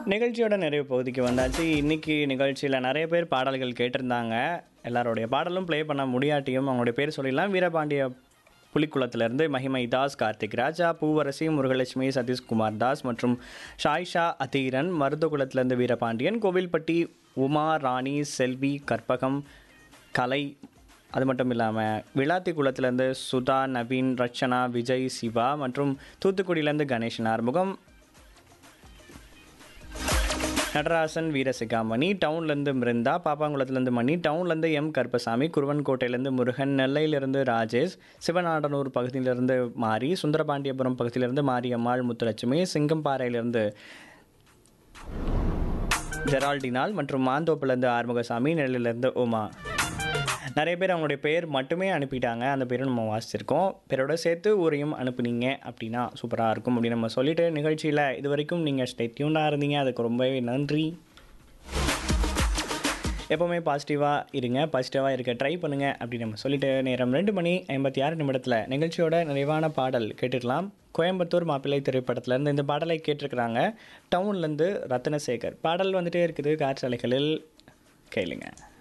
நிகழ்ச்சியோட நிறைவு பகுதிக்கு வந்தாச்சு இன்னைக்கு நிகழ்ச்சியில் நிறைய பேர் பாடல்கள் கேட்டிருந்தாங்க எல்லாருடைய பாடலும் ப்ளே பண்ண முடியாட்டியும் அவங்களுடைய பேர் சொல்லிடலாம் வீரபாண்டிய புலிக்குளத்திலிருந்து மகிமை தாஸ் கார்த்திக் ராஜா பூவரசி முருகலட்சுமி சதீஷ்குமார் தாஸ் மற்றும் ஷாய்ஷா அதீரன் மருதகுளத்திலிருந்து வீரபாண்டியன் கோவில்பட்டி உமா ராணி செல்வி கற்பகம் கலை அது மட்டும் இல்லாமல் விளாத்தி குளத்துலேருந்து சுதா நவீன் ரச்சனா விஜய் சிவா மற்றும் தூத்துக்குடியிலேருந்து கணேசன் ஆறுமுகம் நடராசன் வீரசிகாமணி டவுன்லேருந்து மிருந்தா பாப்பாங்குளத்துலேருந்து மணி டவுன்லேருந்து எம் கருப்பசாமி குருவன்கோட்டையிலேருந்து முருகன் நெல்லையிலேருந்து ராஜேஷ் சிவநாடனூர் பகுதியிலிருந்து மாரி சுந்தரபாண்டியபுரம் பகுதியிலிருந்து மாரியம்மாள் முத்துலட்சுமி சிங்கம்பாறையிலிருந்து ஜெரால்டினால் மற்றும் மாந்தோப்புலேருந்து ஆறுமுகசாமி நெல்லிலேருந்து உமா நிறைய பேர் அவங்களுடைய பெயர் மட்டுமே அனுப்பிட்டாங்க அந்த பேரை நம்ம வாசிச்சிருக்கோம் பேரோட சேர்த்து ஊரையும் அனுப்புனீங்க அப்படின்னா சூப்பராக இருக்கும் அப்படின்னு நம்ம சொல்லிட்டு நிகழ்ச்சியில் இது வரைக்கும் நீங்கள் ஸ்டே டியூனாக இருந்தீங்க அதுக்கு ரொம்பவே நன்றி எப்போவுமே பாசிட்டிவாக இருங்க பாசிட்டிவாக இருக்க ட்ரை பண்ணுங்கள் அப்படின்னு நம்ம சொல்லிட்டு நேரம் ரெண்டு மணி ஐம்பத்தி ஆறு நிமிடத்தில் நிகழ்ச்சியோட நிறைவான பாடல் கேட்டுக்கலாம் கோயம்புத்தூர் மாப்பிள்ளை திரைப்படத்துலேருந்து இந்த பாடலை கேட்டிருக்கிறாங்க டவுன்லேருந்து ரத்னசேகர் பாடல் வந்துட்டே இருக்குது காற்றாலைகளில் கேளுங்க